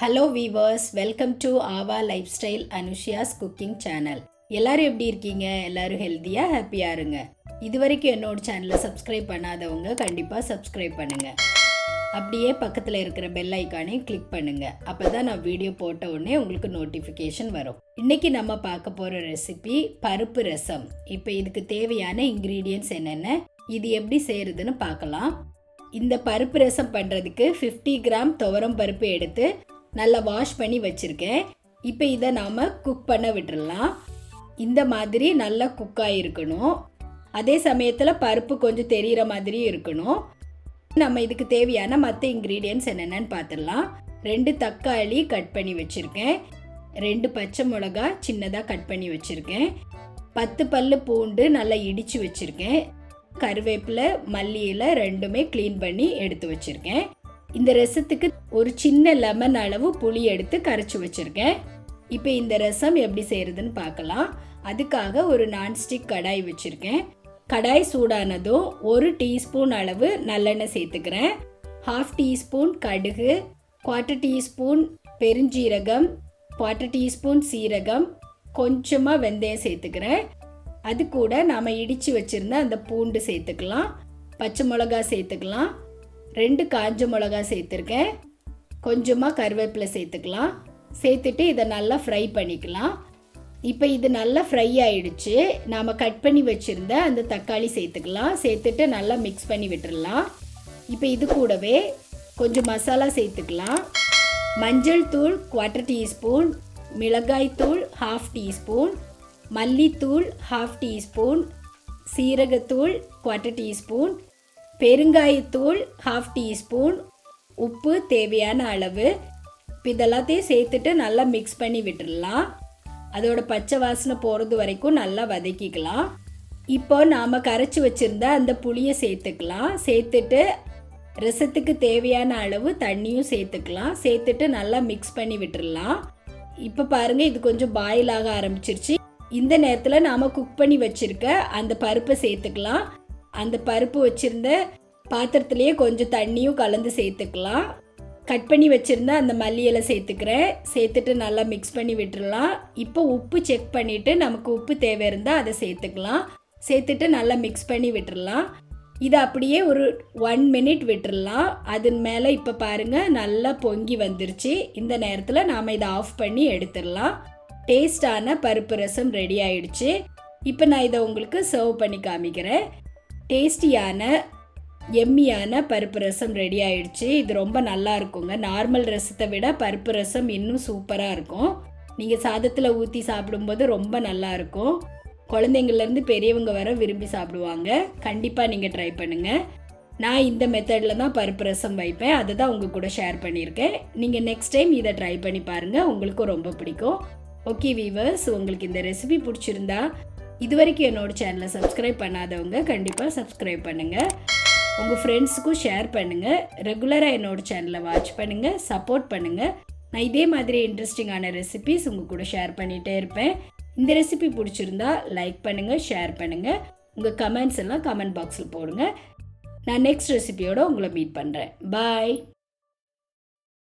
hello viewers welcome to Aava lifestyle Anushiya's cooking channel எல்லாரும் எப்படி இருக்கீங்க எல்லாரும் ஹெல்த்தியாக ஹாப்பியாக இருங்க இது வரைக்கும் என்னோட சேனலை சப்ஸ்கிரைப் பண்ணாதவங்க கண்டிப்பாக சப்ஸ்கிரைப் பண்ணுங்க அப்படியே பக்கத்தில் இருக்கிற பெல் ஐக்கானையும் கிளிக் பண்ணுங்க அப்போ தான் நான் வீடியோ போட்ட உடனே உங்களுக்கு நோட்டிஃபிகேஷன் வரும் இன்னைக்கு நம்ம பார்க்க போகிற ரெசிபி பருப்பு ரசம் இப்போ இதுக்கு தேவையான இன்க்ரீடியன்ஸ் என்னென்ன இது எப்படி செய்கிறதுன்னு பார்க்கலாம் இந்த பருப்பு ரசம் பண்ணுறதுக்கு 50 கிராம் துவரம் பருப்பு எடுத்து நல்லா வாஷ் பண்ணி வச்சுருக்கேன் இப்போ இதை நாம் குக் பண்ண விட்டுறலாம் இந்த மாதிரி நல்லா குக் ஆகிருக்கணும் அதே சமயத்தில் பருப்பு கொஞ்சம் தெரிகிற மாதிரியும் இருக்கணும் நம்ம இதுக்கு தேவையான மற்ற இன்க்ரீடியன்ஸ் என்னென்னு பார்த்துடலாம் ரெண்டு தக்காளி கட் பண்ணி வச்சுருக்கேன் ரெண்டு பச்சை மிளகா சின்னதாக கட் பண்ணி வச்சுருக்கேன் பத்து பல்லு பூண்டு நல்லா இடித்து வச்சுருக்கேன் கருவேப்பிலை மல்லி இலை ரெண்டுமே க்ளீன் பண்ணி எடுத்து வச்சுருக்கேன் இந்த ரசத்துக்கு ஒரு சின்ன லெமன் அளவு புளி எடுத்து கரைச்சி வச்சுருக்கேன் இப்போ இந்த ரசம் எப்படி செய்கிறதுன்னு பார்க்கலாம் அதுக்காக ஒரு நான்ஸ்டிக் கடாய் வச்சுருக்கேன் கடாய் சூடானதும் ஒரு டீஸ்பூன் அளவு நல்லெண்ணெய் சேர்த்துக்கிறேன் ஹாஃப் டீஸ்பூன் கடுகு குவார்ட்டர் டீஸ்பூன் பெருஞ்சீரகம் குவார்ட்டர் டீஸ்பூன் சீரகம் கொஞ்சமாக வெந்தயம் சேர்த்துக்கிறேன் அது கூட நாம் இடித்து வச்சுருந்த அந்த பூண்டு சேர்த்துக்கலாம் பச்சை மிளகா சேர்த்துக்கலாம் ரெண்டு காஞ்ச மிளகா சேர்த்துருக்கேன் கொஞ்சமாக கருவேப்பிலை சேர்த்துக்கலாம் சேர்த்துட்டு இதை நல்லா ஃப்ரை பண்ணிக்கலாம் இப்போ இது நல்லா ஃப்ரை ஆயிடுச்சு நாம் கட் பண்ணி வச்சுருந்த அந்த தக்காளி சேர்த்துக்கலாம் சேர்த்துட்டு நல்லா மிக்ஸ் பண்ணி விட்டுறலாம் இப்போ இது கூடவே கொஞ்சம் மசாலா சேர்த்துக்கலாம் மஞ்சள் தூள் குவார்ட்டர் டீஸ்பூன் மிளகாய் தூள் ஹாஃப் டீஸ்பூன் மல்லித்தூள் ஹாஃப் டீஸ்பூன் சீரகத்தூள் குவார்ட்டர் டீஸ்பூன் பெருங்காயத்தூள் ஹாஃப் டீஸ்பூன் உப்பு தேவையான அளவு இப்போ இதெல்லாத்தையும் சேர்த்துட்டு நல்லா மிக்ஸ் பண்ணி விட்டுடலாம் அதோட பச்சை வாசனை போகிறது வரைக்கும் நல்லா வதக்கிக்கலாம் இப்போ நாம் கரைச்சி வச்சுருந்த அந்த புளியை சேர்த்துக்கலாம் சேர்த்துட்டு ரசத்துக்கு தேவையான அளவு தண்ணியும் சேர்த்துக்கலாம் சேர்த்துட்டு நல்லா மிக்ஸ் பண்ணி விட்டுடலாம் இப்போ பாருங்கள் இது கொஞ்சம் பாயில் ஆக ஆரம்பிச்சிருச்சு இந்த நேரத்தில் நாம் குக் பண்ணி வச்சுருக்க அந்த பருப்பை சேர்த்துக்கலாம் அந்த பருப்பு வச்சுருந்த பாத்திரத்துலேயே கொஞ்சம் தண்ணியும் கலந்து சேர்த்துக்கலாம் கட் பண்ணி வச்சுருந்த அந்த மல்லி இலை சேர்த்துக்கிறேன் சேர்த்துட்டு நல்லா மிக்ஸ் பண்ணி விட்டுடலாம் இப்போ உப்பு செக் பண்ணிவிட்டு நமக்கு உப்பு தேவை இருந்தால் அதை சேர்த்துக்கலாம் சேர்த்துட்டு நல்லா மிக்ஸ் பண்ணி விட்டுடலாம் இதை அப்படியே ஒரு ஒன் மினிட் விட்டுடலாம் அதன் மேலே இப்போ பாருங்கள் நல்லா பொங்கி வந்துருச்சு இந்த நேரத்தில் நாம் இதை ஆஃப் பண்ணி எடுத்துடலாம் டேஸ்டான பருப்பு ரசம் ரெடி ஆயிடுச்சு இப்போ நான் இதை உங்களுக்கு சர்வ் பண்ணி காமிக்கிறேன் டேஸ்டியான எம்மியான பருப்பு ரசம் ரெடி ஆயிடுச்சு இது ரொம்ப நல்லா இருக்குங்க நார்மல் ரசத்தை விட பருப்பு ரசம் இன்னும் சூப்பராக இருக்கும் நீங்கள் சாதத்தில் ஊற்றி சாப்பிடும்போது ரொம்ப நல்லா இருக்கும் குழந்தைங்கள்லேருந்து பெரியவங்க வர விரும்பி சாப்பிடுவாங்க கண்டிப்பாக நீங்கள் ட்ரை பண்ணுங்கள் நான் இந்த மெத்தடில் தான் பருப்பு ரசம் வைப்பேன் அதை தான் உங்கள் கூட ஷேர் பண்ணியிருக்கேன் நீங்கள் நெக்ஸ்ட் டைம் இதை ட்ரை பண்ணி பாருங்கள் உங்களுக்கும் ரொம்ப பிடிக்கும் ஓகே வீவர்ஸ் உங்களுக்கு இந்த ரெசிபி பிடிச்சிருந்தா இது வரைக்கும் என்னோட சேனலை சப்ஸ்கிரைப் பண்ணாதவங்க கண்டிப்பாக சப்ஸ்கிரைப் பண்ணுங்கள் உங்கள் ஃப்ரெண்ட்ஸுக்கும் ஷேர் பண்ணுங்கள் ரெகுலராக என்னோட சேனலை வாட்ச் பண்ணுங்கள் சப்போர்ட் பண்ணுங்கள் நான் இதே மாதிரி இன்ட்ரெஸ்டிங்கான ரெசிபிஸ் உங்கள் கூட ஷேர் பண்ணிகிட்டே இருப்பேன் இந்த ரெசிபி பிடிச்சிருந்தா லைக் பண்ணுங்கள் ஷேர் பண்ணுங்கள் உங்கள் கமெண்ட்ஸ் எல்லாம் கமெண்ட் பாக்ஸில் போடுங்க நான் நெக்ஸ்ட் ரெசிபியோடு உங்களை மீட் பண்ணுறேன் பாய்